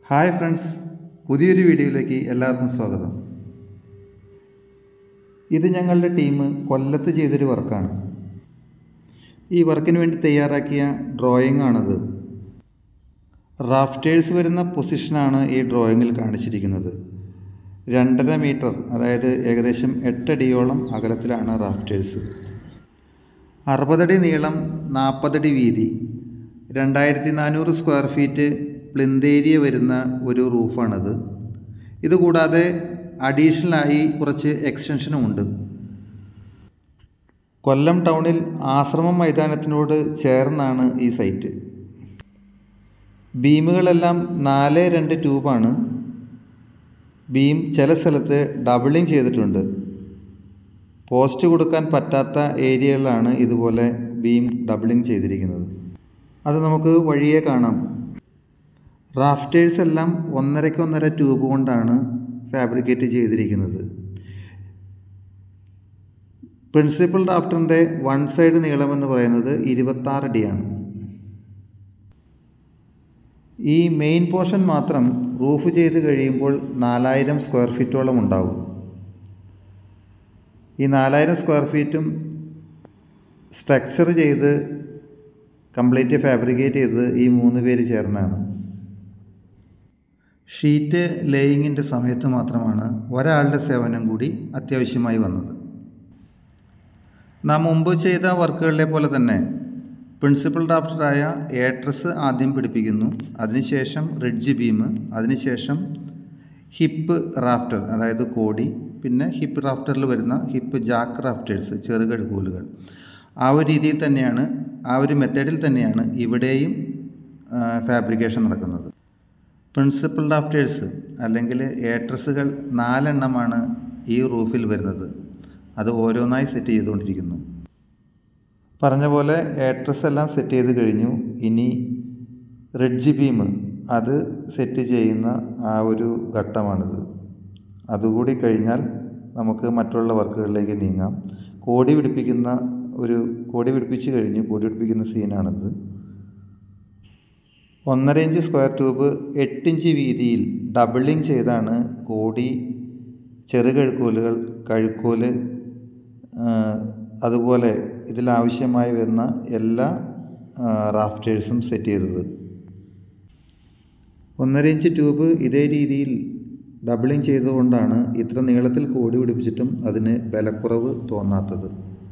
hi friends പുതിയൊരു വീഡിയോയിലേക്ക് എല്ലാവർക്കും സ്വാഗതം ഇത് ഞങ്ങളുടെ ടീം കൊല്ലത്ത് ചെയ്തൊരു വർക്കാണ് ഈ വർക്കിന് വേണ്ടി തയ്യാറാക്കിയ ഡ്രോയിങ് ആണത് റാഫ്റ്റേഴ്സ് വരുന്ന പൊസിഷനാണ് ഈ ഡ്രോയിങ്ങിൽ കാണിച്ചിരിക്കുന്നത് രണ്ടര മീറ്റർ അതായത് ഏകദേശം എട്ടടിയോളം അകലത്തിലാണ് റാഫ്റ്റേഴ്സ് അറുപതടി നീളം നാൽപ്പതടി വീതി രണ്ടായിരത്തി നാനൂറ് സ്ക്വയർ ഫീറ്റ് പ്ലിന്ത് ഏരിയ വരുന്ന ഒരു റൂഫാണിത് ഇതുകൂടാതെ അഡീഷണലായി കുറച്ച് എക്സ്റ്റൻഷനും ഉണ്ട് കൊല്ലം ടൗണിൽ ആശ്രമം മൈതാനത്തിനോട് ചേർന്നാണ് ഈ സൈറ്റ് ബീമുകളെല്ലാം നാല് രണ്ട് ട്യൂബാണ് ബീം ചില സ്ഥലത്ത് ഡബിളിങ് ചെയ്തിട്ടുണ്ട് പോസ്റ്റ് കൊടുക്കാൻ പറ്റാത്ത ഏരിയകളിലാണ് ഇതുപോലെ ബീം ഡബിളിങ് ചെയ്തിരിക്കുന്നത് അത് നമുക്ക് വഴിയെ കാണാം റാഫ്റ്റേഴ്സ് എല്ലാം ഒന്നരയ്ക്ക് ഒന്നര ട്യൂബ് കൊണ്ടാണ് ഫാബ്രിക്കേറ്റ് ചെയ്തിരിക്കുന്നത് പ്രിൻസിപ്പൽ റാഫ്റ്ററിൻ്റെ വൺ സൈഡ് നീളമെന്ന് പറയുന്നത് ഇരുപത്താറ് അടിയാണ് ഈ മെയിൻ പോർഷൻ മാത്രം റൂഫ് ചെയ്ത് കഴിയുമ്പോൾ നാലായിരം സ്ക്വയർ ഫീറ്റോളം ഉണ്ടാവും ഈ നാലായിരം സ്ക്വയർ ഫീറ്റും സ്ട്രക്ചർ ചെയ്ത് കംപ്ലീറ്റ് ഫാബ്രിക്കേറ്റ് ചെയ്തത് ഈ മൂന്ന് പേര് ചേർന്നാണ് ഷീറ്റ് ലേയിങ്ങിൻ്റെ സമയത്ത് മാത്രമാണ് ഒരാളുടെ സേവനം കൂടി അത്യാവശ്യമായി വന്നത് നാം മുമ്പ് ചെയ്ത വർക്കുകളിലെ പോലെ തന്നെ പ്രിൻസിപ്പൽ ഡ്രാഫ്റ്ററായ ഏട്രസ് ആദ്യം പിടിപ്പിക്കുന്നു അതിനുശേഷം റിഡ്ജ് ബീം അതിനുശേഷം ഹിപ്പ് റാഫ്റ്റർ അതായത് കോടി പിന്നെ ഹിപ്പ് റാഫ്റ്ററിൽ വരുന്ന ഹിപ്പ് ജാക്ക് റാഫ്റ്റേഴ്സ് ചെറുകഴുകൂലുകൾ ആ ഒരു രീതിയിൽ തന്നെയാണ് ആ ഒരു മെത്തേഡിൽ തന്നെയാണ് ഇവിടെയും ഫാബ്രിക്കേഷൻ നടക്കുന്നത് പ്രിൻസിപ്പൽ ഡ്രാഫ്റ്റേഴ്സ് അല്ലെങ്കിൽ ഏട്രസുകൾ നാലെണ്ണമാണ് ഈ റൂഫിൽ വരുന്നത് അത് ഓരോന്നായി സെറ്റ് ചെയ്തുകൊണ്ടിരിക്കുന്നു പറഞ്ഞ പോലെ ഏട്രസ് എല്ലാം സെറ്റ് ചെയ്ത് കഴിഞ്ഞു ഇനി റിഡ്ജ് ബീം അത് സെറ്റ് ചെയ്യുന്ന ആ ഒരു ഘട്ടമാണിത് അതുകൂടി കഴിഞ്ഞാൽ നമുക്ക് മറ്റുള്ള വർക്കുകളിലേക്ക് നീങ്ങാം കോടി പിടിപ്പിക്കുന്ന ഒരു കോടി പിടിപ്പിച്ച് കഴിഞ്ഞു കോടി പിടിപ്പിക്കുന്ന സീനാണിത് ഒന്നര ഇഞ്ച് സ്ക്വയർ ട്യൂബ് എട്ടിഞ്ച് വീതിയിൽ ഡബിളിങ് ചെയ്താണ് കോടി ചെറുകഴുക്കോലുകൾ കഴുക്കോല് അതുപോലെ ഇതിലാവശ്യമായി വരുന്ന എല്ലാ റാഫ്റ്റേഴ്സും സെറ്റ് ചെയ്തത് ഒന്നര ഇഞ്ച് ട്യൂബ് ഇതേ രീതിയിൽ ഡബിളിങ് ചെയ്തുകൊണ്ടാണ് ഇത്ര നീളത്തിൽ കോടി പിടിപ്പിച്ചിട്ടും അതിന് ബലക്കുറവ് തോന്നാത്തത്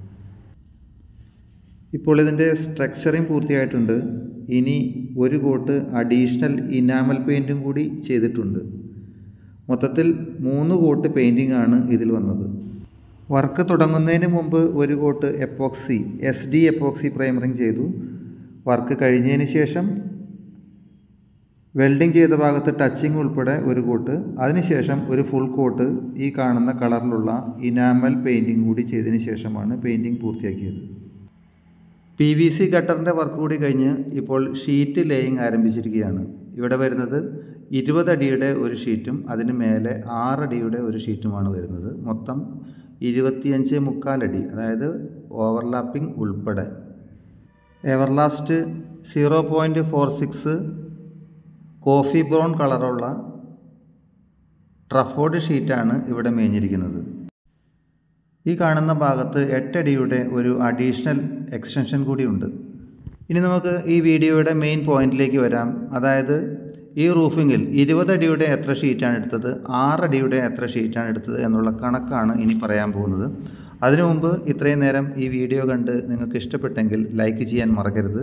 ഇപ്പോൾ ഇതിൻ്റെ സ്ട്രക്ചറിങ് പൂർത്തിയായിട്ടുണ്ട് ഇനി ഒരു കോട്ട് അഡീഷണൽ ഇനാമൽ പെയിൻറ്റും കൂടി ചെയ്തിട്ടുണ്ട് മൊത്തത്തിൽ മൂന്ന് കോട്ട് പെയിൻറ്റിംഗ് ആണ് ഇതിൽ വന്നത് വർക്ക് തുടങ്ങുന്നതിന് മുമ്പ് ഒരു coat epoxy S D epoxy priming ചെയ്തു വർക്ക് കഴിഞ്ഞതിന് ശേഷം വെൽഡിംഗ് ചെയ്ത ഭാഗത്ത് ടച്ചിങ് ഉൾപ്പെടെ ഒരു കോട്ട് അതിനുശേഷം ഒരു ഫുൾ കോട്ട് ഈ കാണുന്ന കളറിലുള്ള ഇനാമൽ പെയിൻറ്റിംഗ് കൂടി ചെയ്തതിന് ശേഷമാണ് പെയിൻറ്റിംഗ് പൂർത്തിയാക്കിയത് പി വി സി ഗട്ടറിൻ്റെ വർക്ക് കൂടി കഴിഞ്ഞ് ഇപ്പോൾ ഷീറ്റ് ലേയിങ് ആരംഭിച്ചിരിക്കുകയാണ് ഇവിടെ വരുന്നത് ഇരുപത് അടിയുടെ ഒരു ഷീറ്റും അതിന് മേലെ ആറടിയുടെ ഒരു ഷീറ്റുമാണ് വരുന്നത് മൊത്തം ഇരുപത്തിയഞ്ച് മുക്കാലടി അതായത് ഓവർലാപ്പിംഗ് ഉൾപ്പെടെ Everlast zero point four six coffee brown കളറുള്ള ട്രഫോർഡ് ഷീറ്റാണ് ഇവിടെ മേഞ്ഞിരിക്കുന്നത് ഈ കാണുന്ന ഭാഗത്ത് എട്ടടിയുടെ ഒരു അഡീഷണൽ എക്സ്റ്റൻഷൻ കൂടിയുണ്ട് ഇനി നമുക്ക് ഈ വീഡിയോയുടെ മെയിൻ പോയിന്റിലേക്ക് വരാം അതായത് ഈ റൂഫിങ്ങിൽ ഇരുപത് അടിയുടെ എത്ര ഷീറ്റാണ് എടുത്തത് ആറടിയുടെ എത്ര ഷീറ്റാണ് എടുത്തത് എന്നുള്ള കണക്കാണ് ഇനി പറയാൻ പോകുന്നത് അതിനു മുമ്പ് ഇത്രയും നേരം ഈ വീഡിയോ കണ്ട് നിങ്ങൾക്ക് ഇഷ്ടപ്പെട്ടെങ്കിൽ ലൈക്ക് ചെയ്യാൻ മറക്കരുത്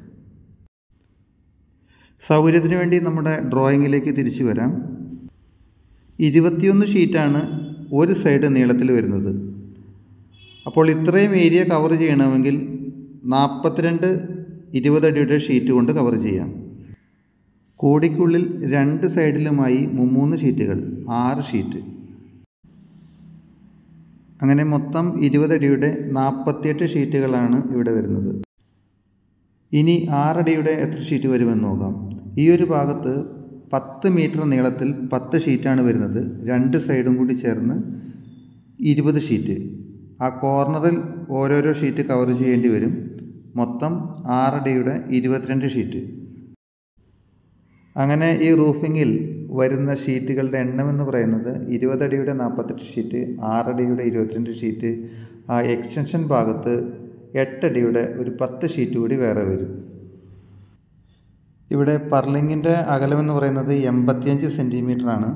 സൗകര്യത്തിന് വേണ്ടി നമ്മുടെ ഡ്രോയിങ്ങിലേക്ക് തിരിച്ചു വരാം ഇരുപത്തിയൊന്ന് ഷീറ്റാണ് ഒരു സൈഡ് നീളത്തിൽ വരുന്നത് അപ്പോൾ ഇത്രയും ഏരിയ കവർ ചെയ്യണമെങ്കിൽ നാൽപ്പത്തിരണ്ട് ഇരുപതടിയുടെ ഷീറ്റ് കൊണ്ട് കവർ ചെയ്യാം കോടിക്കുള്ളിൽ രണ്ട് സൈഡിലുമായി മുമ്മൂന്ന് ഷീറ്റുകൾ ആറ് ഷീറ്റ് അങ്ങനെ മൊത്തം ഇരുപതടിയുടെ നാൽപ്പത്തിയെട്ട് ഷീറ്റുകളാണ് ഇവിടെ വരുന്നത് ഇനി ആറടിയുടെ എത്ര ഷീറ്റ് വരുമെന്ന് നോക്കാം ഈ ഒരു ഭാഗത്ത് പത്ത് മീറ്റർ നീളത്തിൽ പത്ത് ഷീറ്റാണ് വരുന്നത് രണ്ട് സൈഡും കൂടി ചേർന്ന് ഇരുപത് ഷീറ്റ് ആ കോർണറിൽ ഓരോരോ ഷീറ്റ് കവർ ചെയ്യേണ്ടി വരും മൊത്തം ആറടിയുടെ ഇരുപത്തിരണ്ട് ഷീറ്റ് അങ്ങനെ ഈ റൂഫിങ്ങിൽ വരുന്ന ഷീറ്റുകളുടെ എണ്ണം എന്ന് പറയുന്നത് ഇരുപതടിയുടെ നാൽപ്പത്തെട്ട് ഷീറ്റ് ആറടിയുടെ ഇരുപത്തിരണ്ട് ഷീറ്റ് ആ എക്സ്റ്റൻഷൻ ഭാഗത്ത് എട്ടടിയുടെ ഒരു പത്ത് ഷീറ്റ് കൂടി വേറെ വരും ഇവിടെ പർലിങ്ങിൻ്റെ അകലമെന്ന് പറയുന്നത് എൺപത്തിയഞ്ച് സെൻറ്റിമീറ്ററാണ്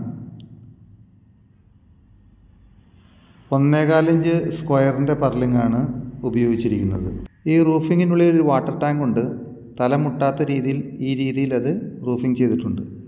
ഒന്നേകാലിഞ്ച് സ്ക്വയറിൻ്റെ പർലിങ്ങാണ് ഉപയോഗിച്ചിരിക്കുന്നത് ഈ റൂഫിങ്ങിനുള്ളിൽ ഒരു വാട്ടർ ടാങ്ക് ഉണ്ട് തല മുട്ടാത്ത രീതിയിൽ ഈ രീതിയിൽ അത് റൂഫിംഗ് ചെയ്തിട്ടുണ്ട്